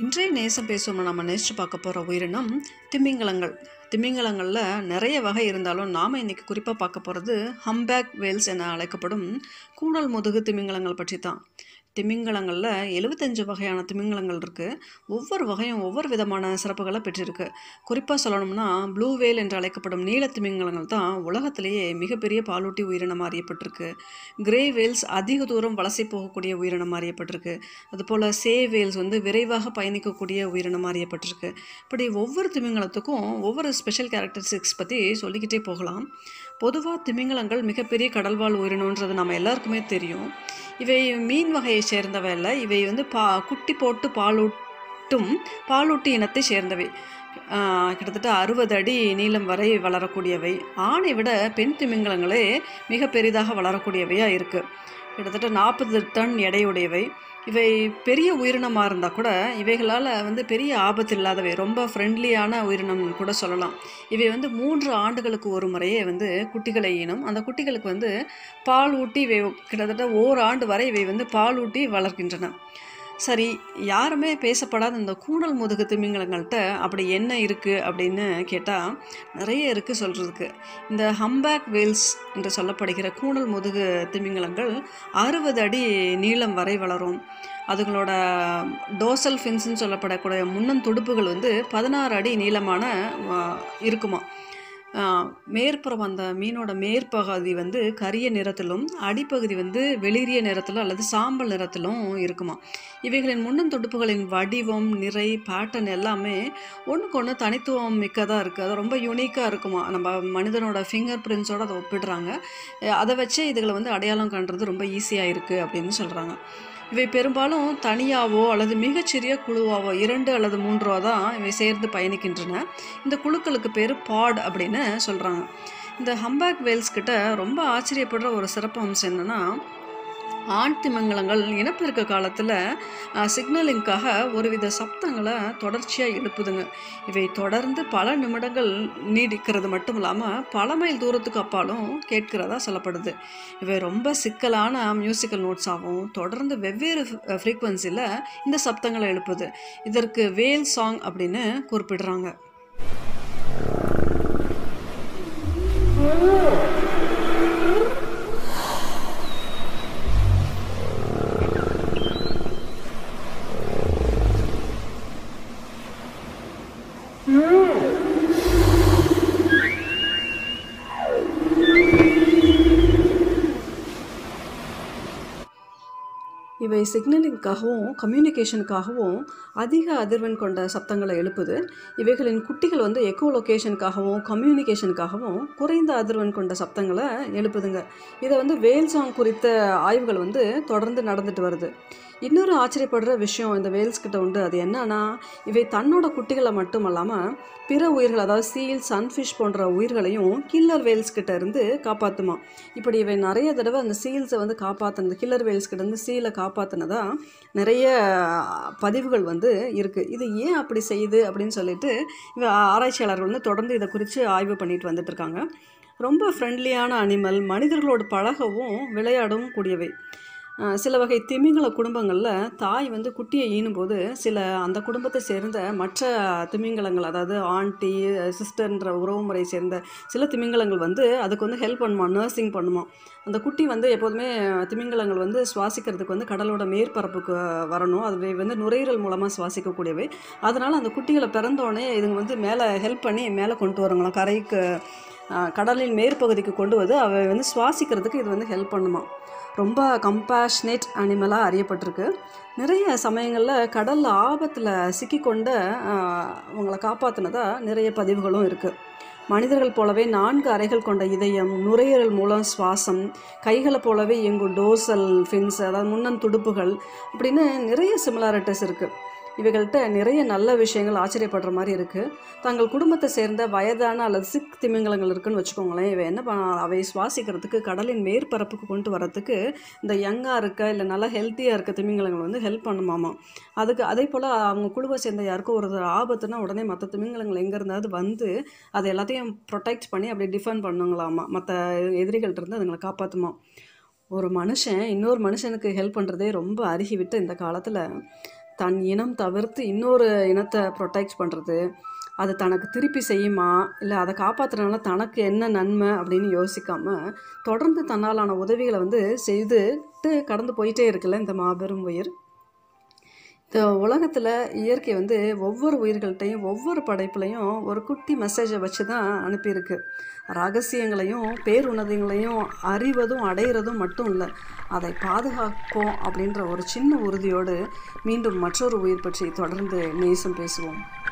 இன்றைய நேசம் பேசுவோம் நம்ம நேசித்து பார்க்க போகிற உயிரினம் திமிங்கலங்கள் திமிங்கலங்களில் நிறைய வகை இருந்தாலும் நாம் இன்றைக்கி குறிப்பாக பார்க்க போகிறது ஹம்பேக் வேல்ஸ் என அழைக்கப்படும் கூடல் முதுகு திமிங்கலங்கள் பற்றி தான் திமிங்கலங்களில் எழுபத்தஞ்சு வகையான திமிங்கலங்கள் இருக்குது ஒவ்வொரு வகையும் ஒவ்வொரு விதமான சிறப்புகளை பெற்றிருக்கு குறிப்பாக சொல்லணும்னா ப்ளூ வேல் என்று அழைக்கப்படும் நீல திமிங்கலங்கள் தான் உலகத்திலேயே மிகப்பெரிய பாலூட்டி உயிரினம் அறியப்பட்டிருக்கு கிரே வேல்ஸ் அதிக தூரம் வலசை போகக்கூடிய உயிரினம் அறியப்பட்டிருக்கு அதுபோல் சே வேல்ஸ் வந்து விரைவாக பயணிக்கக்கூடிய உயிரினம் அறியப்பட்டிருக்கு இப்படி ஒவ்வொரு திமிங்கலத்துக்கும் ஒவ்வொரு ஸ்பெஷல் கேரக்டரிஸ்டிக்ஸ் பற்றி சொல்லிக்கிட்டே போகலாம் பொதுவாக திமிங்கலங்கள் மிகப்பெரிய கடல்வாழ் உயிரினன்றது நம்ம எல்லாருக்குமே தெரியும் இவை மீன் வகையை சேர்ந்தவை அல்ல இவை வந்து பா குட்டி போட்டு பாலூட்டும் பாலூட்டி இனத்தை சேர்ந்தவை ஆஹ் கிட்டத்தட்ட அறுபது அடி நீளம் வரை வளரக்கூடியவை ஆணை விட பெண் திமிங்கலங்களே மிக பெரிதாக வளரக்கூடியவையாக இருக்குது கிட்டத்தட்ட நாற்பது டன் எடையுடையவை இவை பெரிய உயிரினமாக இருந்தால் கூட இவைகளால் வந்து பெரிய ஆபத்து இல்லாதவை ரொம்ப ஃப்ரெண்ட்லியான உயிரினம் கூட சொல்லலாம் இவை வந்து மூன்று ஆண்டுகளுக்கு ஒரு முறையே வந்து குட்டிகளை ஈனும் அந்த குட்டிகளுக்கு வந்து பால் ஊட்டி இவை கிட்டத்தட்ட ஓராண்டு வரை இவை வந்து பால் ஊட்டி வளர்க்கின்றன சரி யாருமே பேசப்படாத இந்த கூடல் முதுகு திமிங்கலங்கள்கிட்ட அப்படி என்ன இருக்குது அப்படின்னு கேட்டால் நிறைய இருக்குது சொல்கிறதுக்கு இந்த ஹம்பேக் வேல்ஸ் என்று சொல்லப்படுகிற கூடல் முதுகு திமிங்கலங்கள் அறுபது அடி நீளம் வரை வளரும் அதுங்களோட டோசல் ஃபின்ஸ்னு சொல்லப்படக்கூடிய முன்னன் துடுப்புகள் வந்து பதினாறு அடி நீளமான ஆ, இருக்குமா ஆ, மேற்புறம் அந்த மீனோட மேற்பகுதி வந்து கரிய நிறத்திலும் அடிப்பகுதி வந்து வெளிரிய நிறத்திலும் அல்லது சாம்பல் நிறத்திலும் இருக்குமா இவைகளின் முன்னன் துடுப்புகளின் வடிவம் நிறை பேட்டர்ன் எல்லாமே ஒன்றுக்கு ஒன்று தனித்துவம் மிக்கதாக இருக்குது அது ரொம்ப யூனிக்காக இருக்குமா நம்ம மனிதனோட ஃபிங்கர் பிரிண்ட்ஸோடு அதை ஒப்பிடுறாங்க அஹ் அதை வச்சே இதுகளை வந்து அடையாளம் காண்றது ரொம்ப ஈஸியாக இருக்குது அப்படின்னு சொல்கிறாங்க இவை பெரும்பாலும் தனியாவோ அல்லது மிகச்சிறிய குழுவாவோ இரண்டு அல்லது மூன்றோ தான் இவை சேர்ந்து பயணிக்கின்றன இந்த குழுக்களுக்கு பேர் பாட் அப்படின்னு சொல்கிறாங்க இந்த ஹம்பேக் வேல்ஸ் கிட்ட ரொம்ப ஆச்சரியப்படுற ஒரு சிறப்பு அம்சம் என்னென்னா ஆண் திமிங்கலங்கள் இனப்பெருக்க காலத்தில் சிக்னலிங்காக ஒருவித சப்தங்களை தொடர்ச்சியாக எழுப்புதுங்க இவை தொடர்ந்து பல நிமிடங்கள் நீடிக்கிறது மட்டும் இல்லாமல் பல மைல் தூரத்துக்கு அப்பாலும் கேட்கிறதா சொல்லப்படுது இவை ரொம்ப சிக்கலான மியூசிக்கல் நோட்ஸாகவும் தொடர்ந்து வெவ்வேறு ஃப்ரீக்வன்சியில் இந்த சப்தங்களை எழுப்புது இதற்கு வேல் சாங் அப்படின்னு குறிப்பிடுறாங்க இவை சிக்னலிங்காகவும் கம்யூனிகேஷனுக்காகவும் அதிக அதிர்வெண் கொண்ட சப்தங்களை எழுப்புது இவைகளின் குட்டிகள் வந்து எக்கோ லொக்கேஷனுக்காகவும் கம்யூனிகேஷனுக்காகவும் குறைந்த அதிர்வெண் கொண்ட சப்தங்களை எழுப்புதுங்க இதை வந்து வேல் சாங் குறித்த ஆய்வுகள் வந்து தொடர்ந்து நடந்துட்டு வருது இன்னொரு ஆச்சரியப்படுற விஷயம் இந்த வேல்ஸ் கிட்ட உண்டு அது என்னன்னா இவை தன்னோட குட்டிகளை மட்டும் இல்லாமல் பிற உயிர்கள் அதாவது சீல் சன்ஃபிஷ் போன்ற உயிர்களையும் கில்லர் வேல்ஸ் கிட்ட இருந்து காப்பாற்றுமா இப்படி இவை நிறைய தடவை அந்த சீல்ஸை வந்து காப்பாற்றினது கில்லர் வேல்ஸ் கிட்ட இருந்து சீலை காப்பாற்றினதா நிறைய பதிவுகள் வந்து இருக்குது இது ஏன் அப்படி செய்யுது அப்படின்னு சொல்லிட்டு இவ ஆராய்ச்சியாளர்கள் வந்து தொடர்ந்து இதை குறித்து ஆய்வு பண்ணிட்டு வந்துட்டு இருக்காங்க ரொம்ப ஃப்ரெண்ட்லியான அனிமல் மனிதர்களோடு பழகவும் விளையாடவும் கூடியவை அஹ் சில வகை திமிங்கல குடும்பங்களில் தாய் வந்து குட்டியை ஈனும்போது சில அந்த குடும்பத்தை சேர்ந்த மற்ற திமிங்கலங்கள் அதாவது ஆண்டி சிஸ்டர்ன்ற உறவுமுறை சேர்ந்த சில திமிங்கலங்கள் வந்து அதுக்கு வந்து ஹெல்ப் பண்ணுமா நர்சிங் பண்ணுமா அந்த குட்டி வந்து எப்போதுமே திமிங்கலங்கள் வந்து சுவாசிக்கிறதுக்கு வந்து கடலோட மேற்பரப்புக்கு வரணும் அது வந்து நுரையீரல் மூலமாக சுவாசிக்கக்கூடியவை அதனால் அந்த குட்டிகளை பிறந்தோடனே இதுங்க வந்து மேலே ஹெல்ப் பண்ணி மேலே கொண்டு வருங்களாம் கரைக்கு அஹ், கடலின் மேற்பகுதிக்கு கொண்டு வந்து அவை வந்து சுவாசிக்கிறதுக்கு இது வந்து ஹெல்ப் பண்ணுமா ரொம்ப கம்பேஷனேட் அனிமலாக அறியப்பட்டிருக்கு நிறைய சமயங்களில் கடலில் ஆபத்தில் சிக்கிக்கொண்ட ஆஹ், அவங்கள காப்பாற்றினதா நிறைய பதிவுகளும் இருக்குது மனிதர்கள் போலவே நான்கு அறைகள் கொண்ட இதயம் நுரையீரல் மூலம் சுவாசம் கைகளை போலவே இயங்கும் டோசல் ஃபின்ஸ் அதாவது முன்னன் துடுப்புகள் அப்படின்னு நிறைய சிமிலாரிட்டிஸ் இருக்குது இவைகள்கிட்ட நிறைய நல்ல விஷயங்கள் ஆச்சரியப்படுற மாதிரி இருக்குது தங்கள் குடும்பத்தை சேர்ந்த வயதான அல்லது சிக் திமிங்கலங்கள் இருக்குன்னு வச்சுக்கோங்களேன் இவை என்ன பண்ண அவை சுவாசிக்கிறதுக்கு கடலின் மேற்பரப்புக்கு கொண்டு வரதுக்கு இந்த யங்காக இருக்க இல்லை நல்லா ஹெல்த்தியாக இருக்க திமிங்கலங்கள் வந்து ஹெல்ப் பண்ணுமாமா அதுக்கு அதே போல் அவங்க குழுவை சேர்ந்த யாருக்கும் ஒரு ஆபத்துனா உடனே மற்ற திமிங்கலங்கள் எங்கே இருந்தாவது வந்து அதை எல்லாத்தையும் ப்ரொடெக்ட் பண்ணி அப்படியே டிஃபெண்ட் பண்ணுங்களாமா மற்ற எதிரிகள்ட்ட இருந்து அதுங்களை காப்பாற்றுமா ஒரு மனுஷன் இன்னொரு மனுஷனுக்கு ஹெல்ப் பண்ணுறதே ரொம்ப அருகி விட்டு இந்த காலத்தில் தன் இனம் தவிர்த்து இன்னொரு இனத்தை ப்ரொடெக்ட் பண்ணுறது அது தனக்கு திருப்பி செய்யுமா இல்லை அதை காப்பாற்றுறதுனால தனக்கு என்ன நன்மை அப்படின்னு யோசிக்காமல் தொடர்ந்து தன்னாலான உதவிகளை வந்து செய்துட்டு கடந்து போயிட்டே இருக்குல்ல இந்த மாபெரும் உயிர் இந்த உலகத்தில் இயற்கை வந்து ஒவ்வொரு உயிர்கள்ட்டையும் ஒவ்வொரு படைப்புலையும் ஒரு குட்டி மெசேஜை வச்சு தான் அனுப்பியிருக்கு ரகசியங்களையும் பேருணர்வுகளையும் அறிவதும் அடையிறதும் மட்டும் இல்லை அதை பாதுகாப்போம் அப்படின்ற ஒரு சின்ன உறுதியோடு மீண்டும் மற்றொரு உயிர் பற்றி தொடர்ந்து நேசம் பேசுவோம்